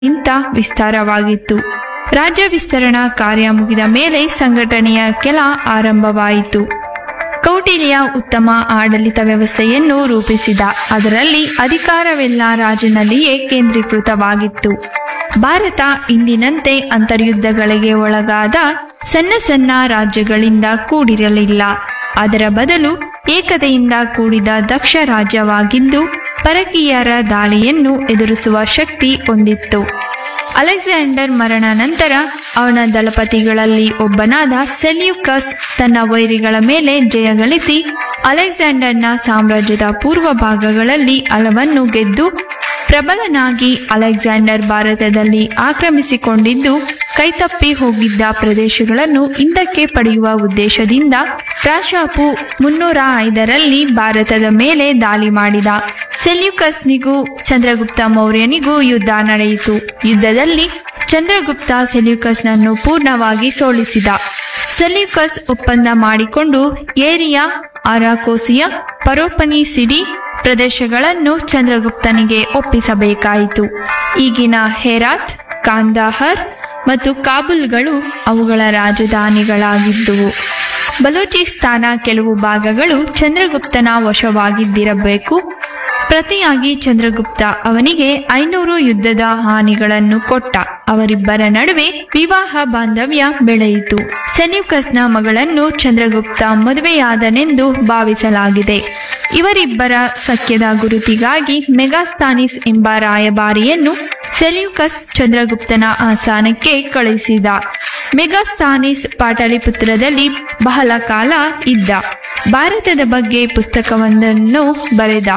ಇಂತ ವಿಸ್ತಾರವಾಗಿತ್ತು ರಾಜ್ಯ ವಿಸ್ತರಣಾ ಕಾರ್ಯ ಮುಗಿದ ಮೇಲೆ ಸಂಘಟನೆಯ ಕೆಲ ಆರಂಭವಾಯಿತು ಕೌಟಿಲ್ಯ ಉತ್ತಮ ಆಡಳಿತ ವ್ಯವಸ್ಥೆಯನ್ನು ರೂಪಿಸಿದ ಅದರಲ್ಲಿ ಅಧಿಕಾರವೆಲ್ಲ ರಾಜನಲ್ಲಿಯೇ ಕೇಂದ್ರೀಕೃತವಾಗಿತ್ತು ಭಾರತ ಇಂದಿನಂತೆ ಅಂತರ್ಯುದ್ಧಗಳಿಗೆ ಒಳಗಾದ ಸಣ್ಣ ಸಣ್ಣ ರಾಜ್ಯಗಳಿಂದ ಕೂಡಿರಲಿಲ್ಲ ಅದರ ಬದಲು ಏಕತೆಯಿಂದ ಕೂಡಿದ ದಕ್ಷ ರಾಜ್ಯವಾಗಿದ್ದು ಪರಕೀಯರ ದಾಳಿಯನ್ನು ಎದುರಿಸುವ ಶಕ್ತಿ ಹೊಂದಿತ್ತು ಅಲೆಕ್ಸಾಂಡರ್ ಮರಣ ನಂತರ ಅವನ ದಳಪತಿಗಳಲ್ಲಿ ಒಬ್ಬನಾದ ಸೆಲ್ಯೂಕಸ್ ತನ್ನ ವೈರಿಗಳ ಮೇಲೆ ಜಯಗಳಿಸಿ ಅಲೆಕ್ಸಾಂಡರ್ನ ಸಾಮ್ರಾಜ್ಯದ ಪೂರ್ವ ಭಾಗಗಳಲ್ಲಿ ಹಲವನ್ನು ಗೆದ್ದು ಪ್ರಬಲನಾಗಿ ಅಲೆಕ್ಸಾಂಡರ್ ಭಾರತದಲ್ಲಿ ಆಕ್ರಮಿಸಿಕೊಂಡಿದ್ದು ಕೈತಪ್ಪಿ ಹೋಗಿದ್ದ ಪ್ರದೇಶಗಳನ್ನು ಹಿಂದಕ್ಕೆ ಪಡೆಯುವ ಉದ್ದೇಶದಿಂದ ಪ್ರಾಶಾಪು ಮುನ್ನೂರ ಐದರಲ್ಲಿ ಭಾರತದ ಮೇಲೆ ದಾಳಿ ಮಾಡಿದ ಸೆಲ್ಯೂಕಸ್ನಿಗೂ ಚಂದ್ರಗುಪ್ತ ಮೌರ್ಯನಿಗೂ ಯುದ್ಧ ನಡೆಯಿತು ಯುದ್ಧದಲ್ಲಿ ಚಂದ್ರಗುಪ್ತ ಸೆಲ್ಯೂಕಸ್ನನ್ನು ಪೂರ್ಣವಾಗಿ ಸೋಲಿಸಿದ ಸೆಲ್ಯೂಕಸ್ ಒಪ್ಪಂದ ಮಾಡಿಕೊಂಡು ಏರಿಯಾ ಅರಾಕೋಸಿಯ ಪರೋಪನಿಸಿಡಿ ಪ್ರದೇಶಗಳನ್ನು ಚಂದ್ರಗುಪ್ತನಿಗೆ ಒಪ್ಪಿಸಬೇಕಾಯಿತು ಈಗಿನ ಹೆರಾತ್ ಕಾಂದಾಹರ್ ಮತ್ತು ಕಾಬೂಲ್ಗಳು ಅವುಗಳ ರಾಜಧಾನಿಗಳಾಗಿದ್ದುವು ಬಲೂಚಿಸ್ತಾನ ಕೆಲವು ಭಾಗಗಳು ಚಂದ್ರಗುಪ್ತನ ವಶವಾಗಿದ್ದಿರಬೇಕು ಪ್ರತಿಯಾಗಿ ಚಂದ್ರಗುಪ್ತ ಅವನಿಗೆ ಐನೂರು ಯುದ್ಧದ ಹಾನಿಗಳನ್ನು ಕೊಟ್ಟ ಅವರಿಬ್ಬರ ನಡುವೆ ವಿವಾಹ ಬಾಂಧವ್ಯ ಬೆಳೆಯಿತು ಸೆಲ್ಯೂಕಸ್ನ ಮಗಳನ್ನು ಚಂದ್ರಗುಪ್ತ ಮದುವೆಯಾದನೆಂದು ಭಾವಿಸಲಾಗಿದೆ ಇವರಿಬ್ಬರ ಸಖ್ಯದ ಗುರುತಿಗಾಗಿ ಮೆಗಾಸ್ತಾನಿಸ್ ಎಂಬ ರಾಯಭಾರಿಯನ್ನು ಸೆಲ್ಯೂಕಸ್ ಚಂದ್ರಗುಪ್ತನ ಆಸ್ಥಾನಕ್ಕೆ ಕಳುಹಿಸಿದ ಮೆಗಾಸ್ತಾನಿಸ್ ಪಾಟಲಿಪುತ್ರದಲ್ಲಿ ಬಹಳ ಕಾಲ ಇದ್ದ ಭಾರತದ ಬಗ್ಗೆ ಪುಸ್ತಕವೊಂದನ್ನು ಬರೆದ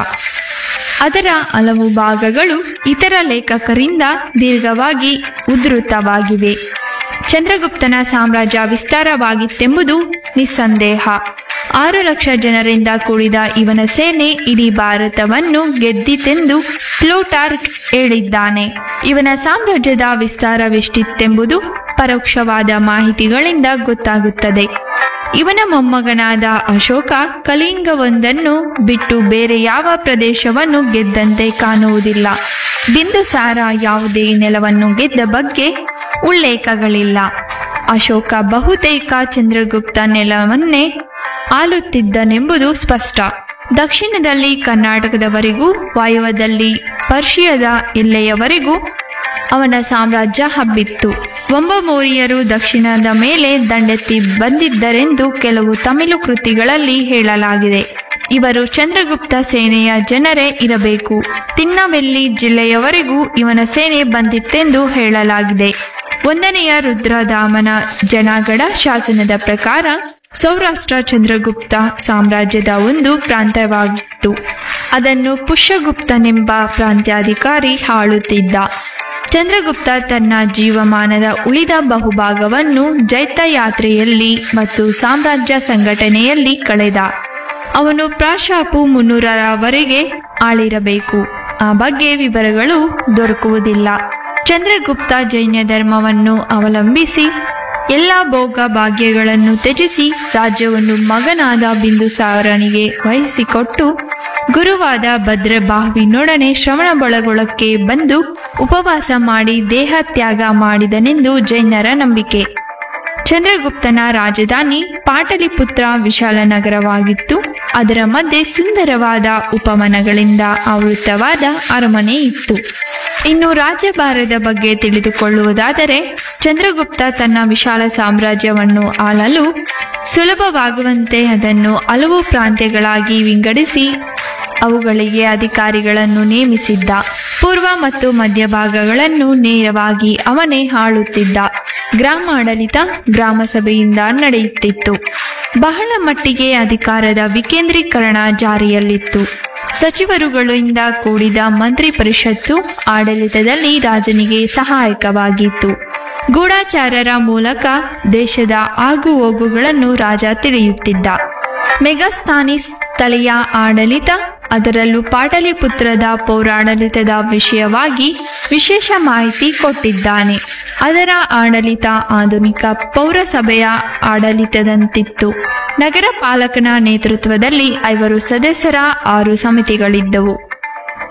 ಅದರ ಹಲವು ಭಾಗಗಳು ಇತರ ಲೇಖಕರಿಂದ ದೀರ್ಘವಾಗಿ ಉದ್ಧೃತವಾಗಿವೆ ಚಂದ್ರಗುಪ್ತನ ಸಾಮ್ರಾಜ್ಯ ವಿಸ್ತಾರವಾಗಿತ್ತೆಂಬುದು ನಿಸ್ಸಂದೇಹ ಆರು ಲಕ್ಷ ಜನರಿಂದ ಕೂಡಿದ ಇವನ ಸೇನೆ ಇಡೀ ಭಾರತವನ್ನು ಗೆದ್ದಿತೆಂದು ಪ್ಲೂಟಾರ್ಕ್ ಹೇಳಿದ್ದಾನೆ ಇವನ ಸಾಮ್ರಾಜ್ಯದ ವಿಸ್ತಾರವೆಷ್ಟಿತ್ತೆಂಬುದು ಪರೋಕ್ಷವಾದ ಮಾಹಿತಿಗಳಿಂದ ಗೊತ್ತಾಗುತ್ತದೆ ಇವನ ಮೊಮ್ಮಗನಾದ ಅಶೋಕ ಕಲಿಂಗವೊಂದನ್ನು ಬಿಟ್ಟು ಬೇರೆ ಯಾವ ಪ್ರದೇಶವನ್ನು ಗೆದ್ದಂತೆ ಕಾಣುವುದಿಲ್ಲ ಬಿಂದುಸಾರ ಯಾವುದೇ ನೆಲವನ್ನು ಗೆದ್ದ ಬಗ್ಗೆ ಉಲ್ಲೇಖಗಳಿಲ್ಲ ಅಶೋಕ ಬಹುತೇಕ ಚಂದ್ರಗುಪ್ತ ನೆಲವನ್ನೇ ಆಳುತ್ತಿದ್ದನೆಂಬುದು ಸ್ಪಷ್ಟ ದಕ್ಷಿಣದಲ್ಲಿ ಕರ್ನಾಟಕದವರೆಗೂ ವಾಯುವ್ಯದಲ್ಲಿ ಪರ್ಷಿಯದ ಎಲ್ಲೆಯವರೆಗೂ ಅವನ ಸಾಮ್ರಾಜ್ಯ ಹಬ್ಬಿತ್ತು ಒಂಬಮೋರಿಯರು ದಕ್ಷಿಣದ ಮೇಲೆ ದಂಡೆತ್ತಿ ಬಂದಿದ್ದರೆಂದು ಕೆಲವು ತಮಿಳು ಕೃತಿಗಳಲ್ಲಿ ಹೇಳಲಾಗಿದೆ ಇವರು ಚಂದ್ರಗುಪ್ತ ಸೇನೆಯ ಜನರೇ ಇರಬೇಕು ತಿನ್ನವೆಲ್ಲಿ ಜಿಲ್ಲೆಯವರೆಗೂ ಇವನ ಸೇನೆ ಬಂದಿತ್ತೆಂದು ಹೇಳಲಾಗಿದೆ ಒಂದನೆಯ ರುದ್ರದಾಮನ ಜನಾಗಢ ಶಾಸನದ ಪ್ರಕಾರ ಸೌರಾಷ್ಟ್ರ ಚಂದ್ರಗುಪ್ತ ಸಾಮ್ರಾಜ್ಯದ ಒಂದು ಪ್ರಾಂತ್ಯವಾಗಿತ್ತು ಅದನ್ನು ಪುಷ್ಯಗುಪ್ತನೆಂಬ ಪ್ರಾಂತ್ಯಾಧಿಕಾರಿ ಆಳುತ್ತಿದ್ದ ಚಂದ್ರಗುಪ್ತ ತನ್ನ ಜೀವಮಾನದ ಉಳಿದ ಬಹುಭಾಗವನ್ನು ಜೈತ ಯಾತ್ರೆಯಲ್ಲಿ ಮತ್ತು ಸಾಮ್ರಾಜ್ಯ ಸಂಘಟನೆಯಲ್ಲಿ ಕಳೆದ ಅವನು ಪ್ರಾಶಾಪು ಮುನ್ನೂರರವರೆಗೆ ಆಳಿರಬೇಕು ಆ ಬಗ್ಗೆ ವಿವರಗಳು ದೊರಕುವುದಿಲ್ಲ ಚಂದ್ರಗುಪ್ತ ಜೈನ ಧರ್ಮವನ್ನು ಅವಲಂಬಿಸಿ ಎಲ್ಲ ಭೋಗ ಭಾಗ್ಯಗಳನ್ನು ತ್ಯಜಿಸಿ ರಾಜ್ಯವನ್ನು ಮಗನಾದ ಬಿಂದುಸಾರನಿಗೆ ವಹಿಸಿಕೊಟ್ಟು ಗುರುವಾದ ಭದ್ರಬಾಹುವಿನೊಡನೆ ಶ್ರವಣಬೆಳಗೊಳಕ್ಕೆ ಬಂದು ಉಪವಾಸ ಮಾಡಿ ದೇಹ ತ್ಯಾಗ ಮಾಡಿದನೆಂದು ಜೈನರ ನಂಬಿಕೆ ಚಂದ್ರಗುಪ್ತನ ರಾಜಧಾನಿ ಪಾಟಲಿಪುತ್ರ ವಿಶಾಲ ನಗರವಾಗಿತ್ತು ಅದರ ಮಧ್ಯೆ ಸುಂದರವಾದ ಉಪವನಗಳಿಂದ ಆವೃತವಾದ ಅರಮನೆ ಇತ್ತು ಇನ್ನು ರಾಜ್ಯಭಾರದ ಬಗ್ಗೆ ತಿಳಿದುಕೊಳ್ಳುವುದಾದರೆ ಚಂದ್ರಗುಪ್ತ ತನ್ನ ವಿಶಾಲ ಸಾಮ್ರಾಜ್ಯವನ್ನು ಆಳಲು ಸುಲಭವಾಗುವಂತೆ ಅದನ್ನು ಹಲವು ಪ್ರಾಂತ್ಯಗಳಾಗಿ ವಿಂಗಡಿಸಿ ಅವುಗಳಿಗೆ ಅಧಿಕಾರಿಗಳನ್ನು ನೇಮಿಸಿದ್ದ ಪೂರ್ವ ಮತ್ತು ಮಧ್ಯಭಾಗಗಳನ್ನು ನೇರವಾಗಿ ಅವನೇ ಆಳುತ್ತಿದ್ದ ಗ್ರಾಮಾಡಳಿತ ಗ್ರಾಮ ಸಭೆಯಿಂದ ನಡೆಯುತ್ತಿತ್ತು ಬಹಳ ಮಟ್ಟಿಗೆ ಅಧಿಕಾರದ ವಿಕೇಂದ್ರೀಕರಣ ಜಾರಿಯಲ್ಲಿತ್ತು ಸಚಿವರುಗಳಿಂದ ಕೂಡಿದ ಮಂತ್ರಿ ಪರಿಷತ್ತು ಆಡಳಿತದಲ್ಲಿ ರಾಜನಿಗೆ ಸಹಾಯಕವಾಗಿತ್ತು ಗೂಢಾಚಾರರ ಮೂಲಕ ದೇಶದ ಆಗು ಹೋಗುಗಳನ್ನು ರಾಜ ತಿಳಿಯುತ್ತಿದ್ದ ಮೆಗಾಸ್ತಾನಿಸ್ ತಲೆಯ ಆಡಳಿತ ಅದರಲ್ಲೂ ಪಾಟಲಿಪುತ್ರದ ಪೌರಾಡಳಿತದ ವಿಷಯವಾಗಿ ವಿಶೇಷ ಮಾಹಿತಿ ಕೊಟ್ಟಿದ್ದಾನೆ ಅದರ ಆಡಳಿತ ಆಧುನಿಕ ಪೌರಸಭೆಯ ಆಡಳಿತದಂತಿತ್ತು ನಗರ ಪಾಲಕನ ನೇತೃತ್ವದಲ್ಲಿ ಐವರು ಸದಸ್ಯರ ಆರು ಸಮಿತಿಗಳಿದ್ದವು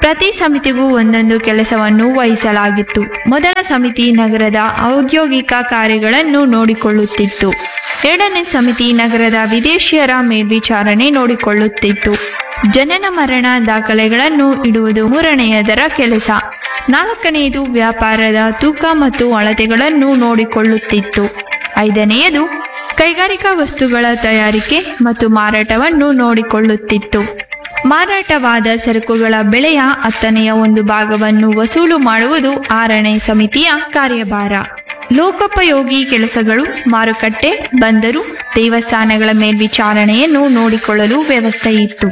ಪ್ರತಿ ಸಮಿತಿಗೂ ಒಂದೊಂದು ಕೆಲಸವನ್ನು ವಹಿಸಲಾಗಿತ್ತು ಮೊದಲ ಸಮಿತಿ ನಗರದ ಔದ್ಯೋಗಿಕ ಕಾರ್ಯಗಳನ್ನು ನೋಡಿಕೊಳ್ಳುತ್ತಿತ್ತು ಎರಡನೇ ಸಮಿತಿ ನಗರದ ವಿದೇಶಿಯರ ಮೇಲ್ವಿಚಾರಣೆ ನೋಡಿಕೊಳ್ಳುತ್ತಿತ್ತು ಜನನ ಮರಣ ದಾಖಲೆಗಳನ್ನು ಇಡುವುದು ಮೂರನೆಯದರ ಕೆಲಸ ನಾಲ್ಕನೆಯದು ವ್ಯಾಪಾರದ ತೂಕ ಮತ್ತು ಅಳತೆಗಳನ್ನು ನೋಡಿಕೊಳ್ಳುತ್ತಿತ್ತು ಐದನೆಯದು ಕೈಗಾರಿಕಾ ವಸ್ತುಗಳ ತಯಾರಿಕೆ ಮತ್ತು ಮಾರಾಟವನ್ನು ನೋಡಿಕೊಳ್ಳುತ್ತಿತ್ತು ಮಾರಾಟವಾದ ಸರಕುಗಳ ಬೆಲೆಯ ಹತ್ತನೆಯ ಒಂದು ಭಾಗವನ್ನು ವಸೂಲು ಮಾಡುವುದು ಆರನೇ ಸಮಿತಿಯ ಕಾರ್ಯಭಾರ ಲೋಕೋಪಯೋಗಿ ಕೆಲಸಗಳು ಮಾರುಕಟ್ಟೆ ಬಂದರು ದೇವಸ್ಥಾನಗಳ ಮೇಲ್ವಿಚಾರಣೆಯನ್ನು ನೋಡಿಕೊಳ್ಳಲು ವ್ಯವಸ್ಥೆ ಇತ್ತು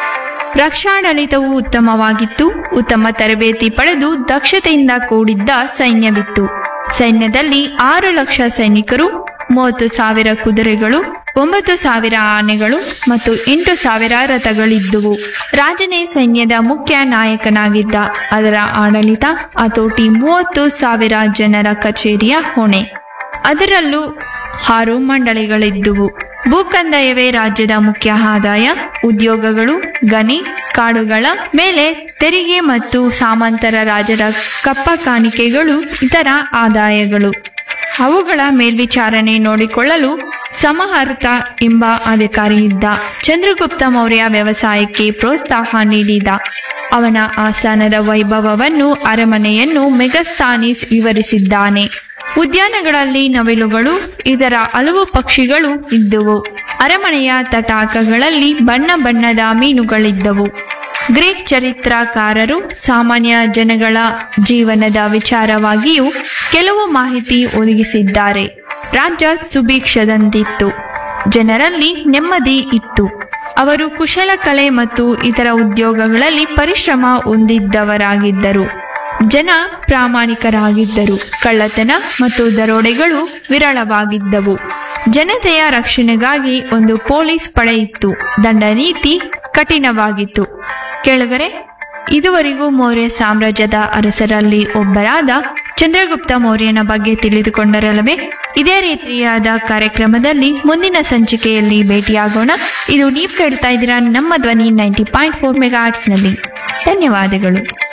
ರಕ್ಷಾಡಳಿತವು ಉತ್ತಮವಾಗಿತ್ತು ಉತ್ತಮ ತರಬೇತಿ ಪಡೆದು ದಕ್ಷತೆಯಿಂದ ಕೂಡಿದ್ದ ಸೈನ್ಯವಿತ್ತು ಸೈನ್ಯದಲ್ಲಿ ಆರು ಲಕ್ಷ ಸೈನಿಕರು ಮೂವತ್ತು ಸಾವಿರ ಕುದುರೆಗಳು ಒಂಬತ್ತು ಸಾವಿರ ಆನೆಗಳು ಮತ್ತು ಎಂಟು ಸಾವಿರ ರಥಗಳಿದ್ದುವು ರಾಜನೇ ಸೈನ್ಯದ ಮುಖ್ಯ ನಾಯಕನಾಗಿದ್ದ ಅದರ ಆಡಳಿತ ಹತೋಟಿ ಮೂವತ್ತು ಸಾವಿರ ಜನರ ಕಚೇರಿಯ ಹೊಣೆ ಅದರಲ್ಲೂ ಆರು ಮಂಡಳಿಗಳಿದ್ದುವು ಭೂಕಂದಾಯವೇ ರಾಜ್ಯದ ಮುಖ್ಯ ಆದಾಯ ಉದ್ಯೋಗಗಳು ಗಣಿ ಕಾಡುಗಳ ಮೇಲೆ ತೆರಿಗೆ ಮತ್ತು ಸಾಮಂತರ ರಾಜರ ಕಪ್ಪ ಕಾಣಿಕೆಗಳು ಇತರ ಆದಾಯಗಳು ಅವುಗಳ ಮೇಲ್ವಿಚಾರಣೆ ನೋಡಿಕೊಳ್ಳಲು ಸಮಹರ್ತ ಎಂಬ ಅಧಿಕಾರಿ ಇದ್ದ ಚಂದ್ರಗುಪ್ತ ಮೌರ್ಯ ವ್ಯವಸಾಯಕ್ಕೆ ಪ್ರೋತ್ಸಾಹ ನೀಡಿದ ಅವನ ಆಸ್ಥಾನದ ವೈಭವವನ್ನು ಅರಮನೆಯನ್ನು ಮೆಗಸ್ತಾನಿಸ್ ವಿವರಿಸಿದ್ದಾನೆ ಉದ್ಯಾನಗಳಲ್ಲಿ ನವಿಲುಗಳು ಇದರ ಹಲವು ಪಕ್ಷಿಗಳು ಇದ್ದುವು ಅರಮನೆಯ ತಟಾಕಗಳಲ್ಲಿ ಬಣ್ಣ ಬಣ್ಣದ ಮೀನುಗಳಿದ್ದವು ಗ್ರೀಕ್ ಚರಿತ್ರಕಾರರು ಸಾಮಾನ್ಯ ಜನಗಳ ಜೀವನದ ವಿಚಾರವಾಗಿಯೂ ಕೆಲವು ಮಾಹಿತಿ ಒದಗಿಸಿದ್ದಾರೆ ರಾಜ್ಯ ಸುಭಿಕ್ಷದಂತಿತ್ತು ಜನರಲ್ಲಿ ನೆಮ್ಮದಿ ಇತ್ತು ಅವರು ಕುಶಲಕಲೆ ಮತ್ತು ಇತರ ಉದ್ಯೋಗಗಳಲ್ಲಿ ಪರಿಶ್ರಮ ಹೊಂದಿದ್ದವರಾಗಿದ್ದರು ಜನ ಪ್ರಾಮಾಣಿಕರಾಗಿದ್ದರು ಕಳ್ಳತನ ಮತ್ತು ದರೋಡೆಗಳು ವಿರಳವಾಗಿದ್ದವು ಜನತೆಯ ರಕ್ಷಣೆಗಾಗಿ ಒಂದು ಪೊಲೀಸ್ ಪಡೆ ಇತ್ತು ದಂಡ ನೀತಿ ಕಠಿಣವಾಗಿತ್ತು ಕೆಳಗರೆ ಇದುವರೆಗೂ ಮೌರ್ಯ ಸಾಮ್ರಾಜ್ಯದ ಅರಸರಲ್ಲಿ ಒಬ್ಬರಾದ ಚಂದ್ರಗುಪ್ತ ಮೌರ್ಯನ ಬಗ್ಗೆ ತಿಳಿದುಕೊಂಡರಲ್ಲವೇ ಇದೇ ರೀತಿಯಾದ ಕಾರ್ಯಕ್ರಮದಲ್ಲಿ ಮುಂದಿನ ಸಂಚಿಕೆಯಲ್ಲಿ ಭೇಟಿಯಾಗೋಣ ಇದು ನೀವು ಕೇಳ್ತಾ ಇದ್ದೀರಾ ನಮ್ಮ ಧ್ವನಿ ನೈಂಟಿ ಪಾಯಿಂಟ್ ಫೋರ್ ಮೆಗಾ ನಲ್ಲಿ ಧನ್ಯವಾದಗಳು